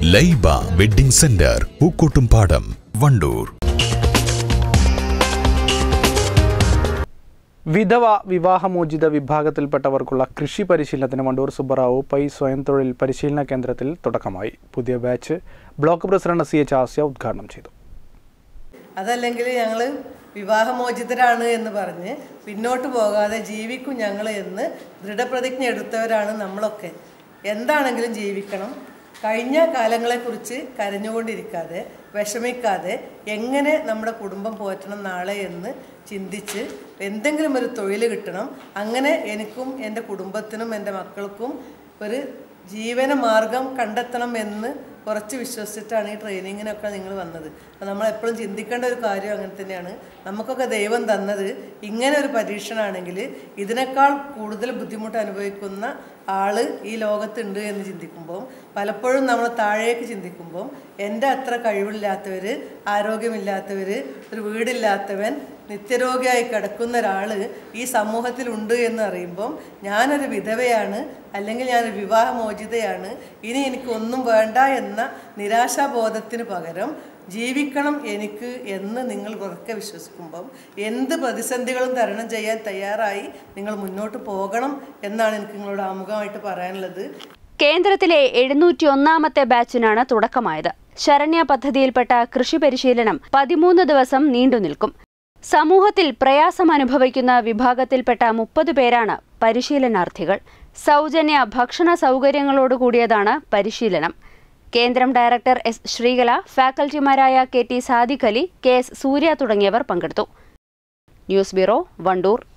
Laiba wedding centre Pookkottumpadam Wandoor വിധവ വിവാഹമോചിത വിഭാഗത്തിൽപ്പെട്ടവർക്കുള്ള കൃഷി പരിശീലനത്തിന് വണ്ടൂർ സുബ്ബറാവു പൈ സ്വയം തൊഴിൽ പരിശീലന കേന്ദ്രത്തിൽ തുടക്കമായി പുതിയ batch block president C H Asya ഉദ്ഘാടനം ചെയ്തു അതല്ലെങ്കിൽ ഞങ്ങൾ വിവാഹമോചിതരാണ് എന്ന് പറഞ്ഞ് പിന്നോട്ട് പോകാതെ ജീവിക്കും ഞങ്ങൾ എന്ന് ദൃഢപ്രതിജ്ഞ എടുത്തവരാണ് നമ്മളൊക്കെ എന്താണെങ്കിലും ജീവിക്കണം കഴിഞ്ഞ കാലങ്ങളെക്കുറിച്ച് കരഞ്ഞുകൊണ്ടിരിക്കാതെ വിഷമിക്കാതെ എങ്ങനെ നമ്മുടെ കുടുംബം പോറ്റണം നാളെ എന്ന് ചിന്തിച്ച് എന്തെങ്കിലും ഒരു തൊഴിൽ കിട്ടണം അങ്ങനെ എനിക്കും എൻ്റെ കുടുംബത്തിനും എൻ്റെ മക്കൾക്കും ഒരു ജീവന മാർഗം കണ്ടെത്തണം എന്ന് കുറച്ച് വിശ്വസിച്ചിട്ടാണ് ഈ ട്രെയിനിങ്ങിനൊക്കെ നിങ്ങൾ വന്നത് അപ്പോൾ നമ്മൾ എപ്പോഴും ചിന്തിക്കേണ്ട ഒരു കാര്യം അങ്ങനെ തന്നെയാണ് നമുക്കൊക്കെ ദൈവം തന്നത് ഇങ്ങനെ ഒരു പരീക്ഷണമാണെങ്കിൽ ഇതിനേക്കാൾ കൂടുതൽ ബുദ്ധിമുട്ട് അനുഭവിക്കുന്ന ആള് ഈ ലോകത്തുണ്ട് എന്ന് ചിന്തിക്കുമ്പോൾ പലപ്പോഴും നമ്മൾ താഴേക്ക് ചിന്തിക്കുമ്പോൾ എൻ്റെ അത്ര കഴിവില്ലാത്തവർ ആരോഗ്യമില്ലാത്തവർ ഒരു വീടില്ലാത്തവൻ നിത്യരോഗിയായി കിടക്കുന്ന ഒരാൾ ഈ സമൂഹത്തിലുണ്ട് എന്ന് അറിയുമ്പം ഞാനൊരു വിധവയാണ് അല്ലെങ്കിൽ ഞാനൊരു വിവാഹമോചിതയാണ് ഇനി എനിക്ക് ഒന്നും വേണ്ട എന്ന നിരാശാബോധത്തിന് പകരം ജീവിക്കണം എനിക്ക് എന്ന് നിങ്ങൾ ഉറക്കെ വിശ്വസിക്കുമ്പം എന്ത് പ്രതിസന്ധികളും തരണം ചെയ്യാൻ തയ്യാറായി നിങ്ങൾ മുന്നോട്ട് പോകണം എന്നാണ് എനിക്ക് നിങ്ങളോട് ആമുഖമായിട്ട് പറയാനുള്ളത് കേന്ദ്രത്തിലെ എഴുന്നൂറ്റി ഒന്നാമത്തെ ബാച്ചിനാണ് തുടക്കമായത് ശരണ്യ പദ്ധതിയിൽപ്പെട്ട കൃഷി പരിശീലനം പതിമൂന്ന് ദിവസം നീണ്ടുനിൽക്കും സമൂഹത്തിൽ പ്രയാസം അനുഭവിക്കുന്ന വിഭാഗത്തിൽപ്പെട്ട മുപ്പത് പേരാണ് പരിശീലനാർത്ഥികൾ സൗജന്യ ഭക്ഷണ സൗകര്യങ്ങളോടുകൂടിയതാണ് പരിശീലനം കേന്ദ്രം ഡയറക്ടർ എസ് ശ്രീകല ഫാക്കൽറ്റിമാരായ K T Sadiq Ali K S Surya തുടങ്ങിയവർ പങ്കെടുത്തു ന്യൂസ് ബ്യൂറോ വണ്ടൂർ